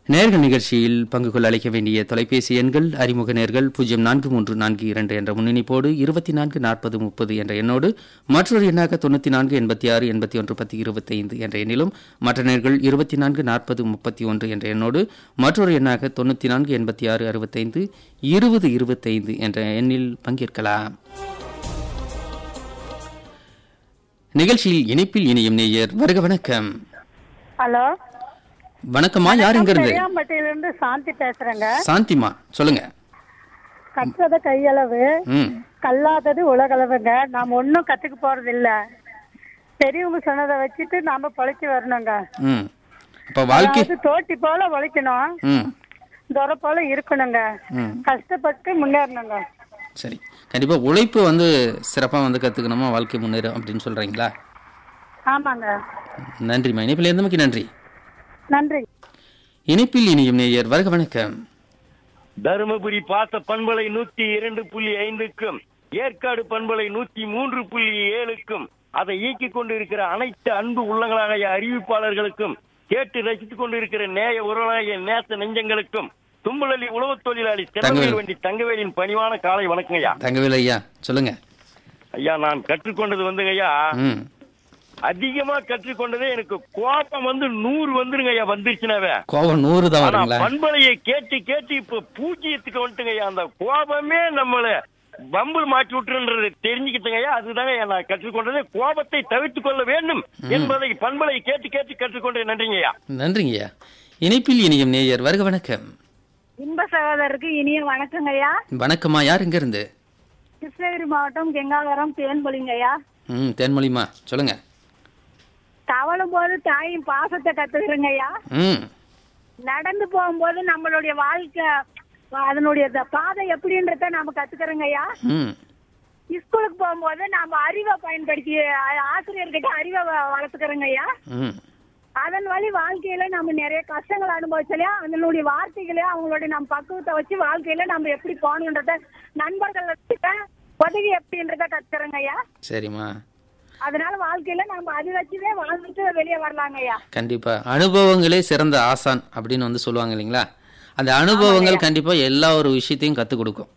நேர்கள் நிகழ்ச்சியில் பங்கு கொள்ள அழைக்க வேண்டிய தொலைபேசி எண்கள் அறிமுக நேர்கள் பூஜ்ஜியம் நான்கு மூன்று நான்கு இரண்டு என்ற முன்னணிப்போடு இருபத்தி நான்கு நாற்பது முப்பது என்ற எண்ணோடு மற்றொரு எண்ணாக தொண்ணூற்றி நான்கு எண்பத்தி ஆறு எண்பத்தி ஒன்று பத்து இருபத்தைந்து என்ற எண்ணிலும் மற்ற நேர்கள் இருபத்தி நான்கு நாற்பது முப்பத்தி ஒன்று என்ற எண்ணோடு மற்றொரு எண்ணாக தொண்ணூற்றி நான்கு எண்பத்தி ஆறு அறுபத்தைந்து இருபது இருபத்தைந்து என்ற எண்ணில் பங்கேற்கலாம் நிகழ்ச்சியில் இணைப்பில் இணையும் நேயர் வருக வணக்கம் ஹலோ வணக்கம்மா யார் எங்க இருந்து பெரியாம்பட்டியில இருந்து சாந்தி பேசுறேங்க சாந்திமா சொல்லுங்க கற்றது கையளவு ம் கல்லாதது உலகளவுங்க நாம ஒன்றும் கத்துக்க போறது இல்ல பெரியவங்க சொன்னதை வச்சுட்டு நாம பொழைச்சி வரணுங்க ம் அப்ப வாழ்க்கை அதாவது தோட்டி போல உழைக்கணும் ம் துறை போல இருக்கணுங்க ம் கஷ்டப்பட்டு முன்னேறணுங்க சரி கண்டிப்பா உழைப்பு வந்து சிறப்பா வந்து கத்துக்கணுமா வாழ்க்கை முன்னேறும் அப்படின்னு சொல்றீங்களா ஆமாங்க நன்றிம்மா இணைப்பில் இருந்தமைக்கு நன்றி நன்றி இணைப்பில் இனியும் நேயர் வருக வணக்கம் தருமபுரி பாச பண்பலை நூத்தி இரண்டு புள்ளி ஐந்துக்கும் ஏற்காடு பண்பலை நூத்தி மூன்று புள்ளி ஏழுக்கும் அதை இயக்கிக் கொண்டிருக்கிற அனைத்து அன்பு உள்ளங்களாகிய அறிவிப்பாளர்களுக்கும் கேட்டு ரசித்துக் கொண்டிருக்கிற நேய உறவாகிய நேச நெஞ்சங்களுக்கும் தும்பலி உழவுத் தொழிலாளி திறமையில் வண்டி தங்கவேலின் பணிவான காலை வணக்கம் ஐயா தங்கவேல் ஐயா சொல்லுங்க ஐயா நான் கற்றுக்கொண்டது வந்துங்க ஐயா ம் அதிகமா கற்றுக்கொண்டதே எனக்கு கோபம் வந்து நூறு வந்துருங்க ஐயா வந்துருச்சுனாவே கோவம் நூறு தான் ஆனா வருங்களா பண்பலையை கேட்டு கேட்டு இப்ப பூஜ்ஜியத்துக்கு வந்துட்டுங்க ஐயா அந்த கோபமே நம்மள பம்பிள் மாட்டி விட்டுருன்றது தெரிஞ்சுக்கிட்டுங்க ஐயா அதுதாங்க ஐயா நான் கற்றுக்கொண்டது கோபத்தை தவிர்த்துக் கொள்ள வேண்டும் என்பதை பண்பலை கேட்டு கேட்டு கற்றுக்கொண்டு நன்றிங்க ஐயா நன்றிங்க ஐயா இணைப்பில் இனியும் நேயர் வருக வணக்கம் இன்ப சகோதரருக்கு இனிய வணக்கங்க ஐயா வணக்கம்மா யார் எங்க இருந்து கிருஷ்ணகிரி மாவட்டம் கெங்காவரம் தேன்பொழிங்க ஐயா ம் தேன்மொழிமா சொல்லுங்க தவழும் போது தாயின் பாசத்தை கத்துக்கிறேங்க ஐயா ம் நடந்து போகும்போது நம்மளுடைய வாழ்க்கை அதனுடைய த- பாதை எப்படின்றத நாம கத்துக்கிறோங்க ஐயா ம் ஸ்கூலுக்கு போகும்போது நாம அறிவை பயன்படுத்தி ஆ- ஆசிரியர்கிட்ட அறிவை வ- வளர்த்துக்கிறோங்க ஐயா ம் அதன் வழி வாழ்க்கையில நம்ம நிறைய கஷ்டங்கள் அனுபவிச்சலையா அதனுடைய வார்த்தைகளே அவங்களுடைய நம்ம பக்குவத்தை வச்சு வாழ்க்கையில நம்ம எப்படி போகணுன்றத நண்பர்கள் கிட்ட உதவி எப்படின்றத கத்துக்கிறோங்க ஐயா சரிம்மா அதனால வாழ்க்கையில நம்ம அது வச்சுதான் வாழ்ந்துட்டு வெளியே வரலாங்க ஐயா கண்டிப்பா அனுபவங்களே சிறந்த ஆசான் அப்படின்னு வந்து சொல்லுவாங்க இல்லைங்களா அந்த அனுபவங்கள் கண்டிப்பா எல்லா ஒரு விஷயத்தையும் கத்துக் கொடுக்கும்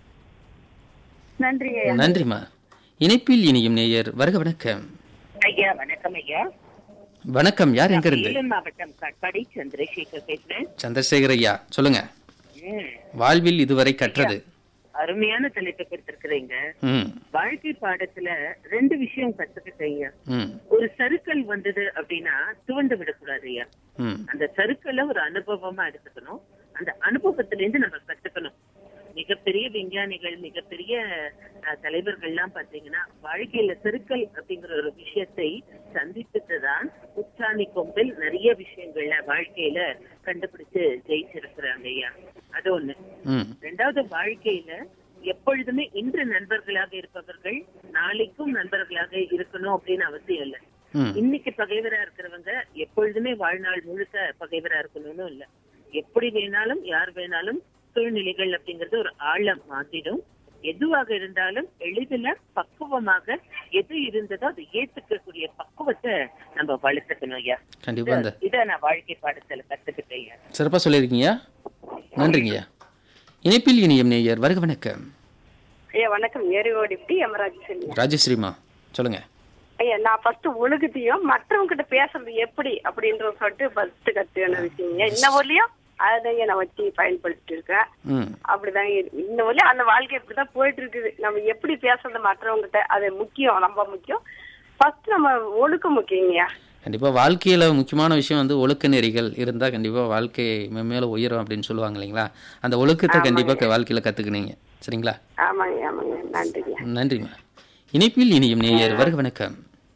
நன்றிங்க ஐயா நன்றிம்மா இணைப்பில் இனியும் நேயர் வருக வணக்கம் ஐயா வணக்கம் ஐயா வணக்கம் யார் எங்க இருந்து வேலூர் மாவட்டம் கட்பாடி சந்திரசேகர் பேசுறேன் சந்திரசேகர் ஐயா சொல்லுங்க ம், வாழ்வில் இதுவரை கற்றது அருமையான தலைப்பை கொடுத்திருக்கிறீங்க ம் வாழ்க்கை பாடத்துல ரெண்டு விஷயம் கத்துக்கிட்டீங்க ம் ஒரு சறுக்கல் வந்தது அப்படின்னா துவண்டு விடக்கூடாது ஐயா ம் அந்த சறுக்கலை ஒரு அனுபவமா எடுத்துக்கணும் அந்த அனுபவத்துல இருந்து நம்ம கத்துக்கணும் மிகப்பெரிய விஞ்ஞானிகள் மிகப்பெரிய அஹ், தலைவர்கள்லாம் பாத்தீங்கன்னா வாழ்க்கையில சறுக்கல் அப்படிங்கிற ஒரு விஷயத்தை சந்தித்துட்டு தான் உச்சாணி கொம்பில் நிறைய விஷயங்கள்ல வாழ்க்கையில கண்டுபிடிச்சு ஜெயிச்சிருக்கிறாங்க ஐயா அது ஒண்ணு ம் ரெண்டாவது வாழ்க்கையில எப்பொழுதுமே இன்று நண்பர்களாக இருப்பவர்கள் நாளைக்கும் நண்பர்களாக இருக்கணும் அப்படின்னு அவசியம் இல்லை ம் இன்னைக்கு பகைவரா இருக்கிறவங்க எப்பொழுதுமே வாழ்நாள் முழுக்க பகைவரா இருக்கணும்னு இல்ல எப்படி வேணாலும் யார் வேணாலும் சூழ்நிலைகள் அப்படிங்கறது ஒரு ஆழம் மாத்திடும் எதுவாக இருந்தாலும் எளிதில பக்குவமாக எது இருந்ததோ அதை ஏத்துக்கக்கூடிய பக்குவத்தை நம்ம வளர்த்துக்கணும் ஐயா கண்டிப்பா இந்த இத நான் வாழ்க்கை பாடத்துல கத்துக்கிட்டேன் ஐயா சிறப்பா சொல்லியிருக்கீங்க நன்றிங்கய்யா இணைப்பில் இனியும் நேயர் வருக வணக்கம் ஐயா வணக்கம் ஏரியோடி இப்படி எமராஜ் சொல்லுங்க ராஜஸ்ரீமா சொல்லுங்க ஐயா நான் ஃபர்ஸ்ட் ஒழுகுத்தையும் மற்றவங்க கிட்ட பேசுறது எப்படி அப்படின்ற சொல்லிட்டு ஃபர்ஸ்ட் கத்துக்கின விஷயங்க இன்ன வரலையும் அதைங்க நான் வச்சு பயன்படுத்திட்டு இருக்கேன் ம் அப்படிதாங்க இருக்கு. இன்ன வரலையும் அந்த வாழ்க்கை இப்படிதான் போயிட்டு இருக்குது நம்ம எப்படி பேசுறது மற்றவங்க கிட்ட அது முக்கியம் ரொம்ப முக்கியம் ஃபர்ஸ்ட் நம்ம ஒழுக்கம் முக்கியங்கய்யா கண்டிப்பா வாழ்க்கையில முக்கியமான விஷயம் வந்து ஒழுக்க நெறிகள் இருந்தா கண்டிப்பா வாழ்க்கை மென்மேல உயரும் அப்படின்னு சொல்லுவாங்க இல்லைங்களா அந்த ஒழுக்கத்தை கண்டிப்பா க- வாழ்க்கையில கத்துக்கினீங்க சரிங்களா ஆமாங்க ஆமாங்க நன்றிங்க நன்றிம்மா இணைப்பில் இனியும் நேயர் வருக வணக்கம்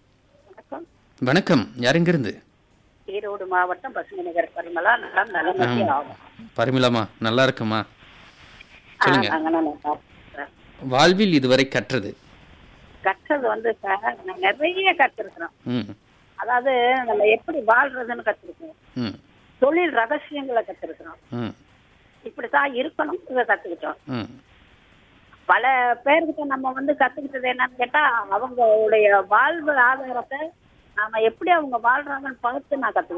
வணக்கம் யார் எங்க இருந்து ஈரோடு மாவட்டம் பசுமை நகர் பரிமலா நல்லா நல்ல ஆகும் பரிமிளாமா நல்லா இருக்குமா சொல்லுங்க நாங்க நல்லா சாப்பிடுறோம். வாழ்வில் இதுவரை கற்றது கற்றது வந்து சார் நான் நிறைய கற்றுருக்குறோம் ம் அதாவது நம்ம எப்படி வாழ்றதுன்னு கத்துருக்கோம் ம் தொழில் ரகசியங்களை கத்துருக்கிறோம் ம் இப்படித்தான் இருக்கணும் இதை கத்துக்கிட்டோம் ம் பல பேர்கிட்ட நம்ம வந்து கத்துக்கிட்டது என்னன்னு கேட்டா அவங்களுடைய வாழ்வு ஆதாரத்தை நாம எப்படி அவங்க வாழ்றாங்கன்னு பார்த்து நான் கத்துக்கிட்டேன்